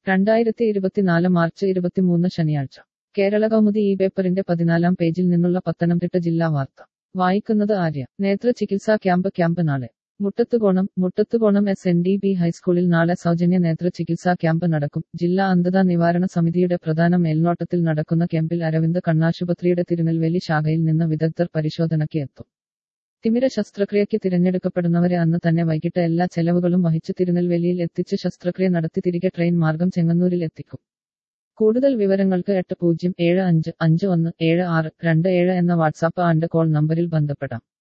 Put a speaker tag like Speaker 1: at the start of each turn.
Speaker 1: രണ്ടായിരത്തി ഇരുപത്തിനാല് മാർച്ച് ഇരുപത്തിമൂന്ന് ശനിയാഴ്ച കേരള കൗമുദി ഈ പേപ്പറിന്റെ പതിനാലാം പേജിൽ നിന്നുള്ള പത്തനംതിട്ട ജില്ലാ വാർത്ത വായിക്കുന്നത് ആര്യ നേത്ര ചികിത്സാ ക്യാമ്പ് ക്യാമ്പ് നാളെ Muttathukonam Muttathukonam S N D B ഹൈസ്കൂളിൽ നാളെ സൗജന്യ നേത്ര ചികിത്സാ ക്യാമ്പ് നടക്കും ജില്ലാ അന്ധതാ നിവാരണ സമിതിയുടെ പ്രധാന മേൽനോട്ടത്തിൽ നടക്കുന്ന ക്യാമ്പിൽ അരവിന്ദ് കണ്ണാശുപത്രിയുടെ തിരുനെൽവേലി ശാഖയിൽ നിന്ന് വിദഗ്ധർ പരിശോധനയ്ക്ക് എത്തും തിമിര ശസ്ത്രക്രിയയ്ക്ക് തിരഞ്ഞെടുക്കപ്പെടുന്നവരെ അന്ന് തന്നെ വൈകിട്ട് എല്ലാ ചെലവുകളും വഹിച്ച് തിരുനെൽവേലിയിൽ എത്തിച്ച് ശസ്ത്രക്രിയ നടത്തി തിരികെ ട്രെയിൻ മാർഗം ചെങ്ങന്നൂരിൽ എത്തിക്കും കൂടുതൽ വിവരങ്ങൾക്ക് എട്ട് പൂജ്യം ഏഴ് അഞ്ച് അഞ്ച് ഒന്ന് ഏഴ് ആറ് രണ്ട് ഏഴ് എന്ന വാട്സാപ്പ് ആൻഡ് കോൾ നമ്പറിൽ ബന്ധപ്പെടാം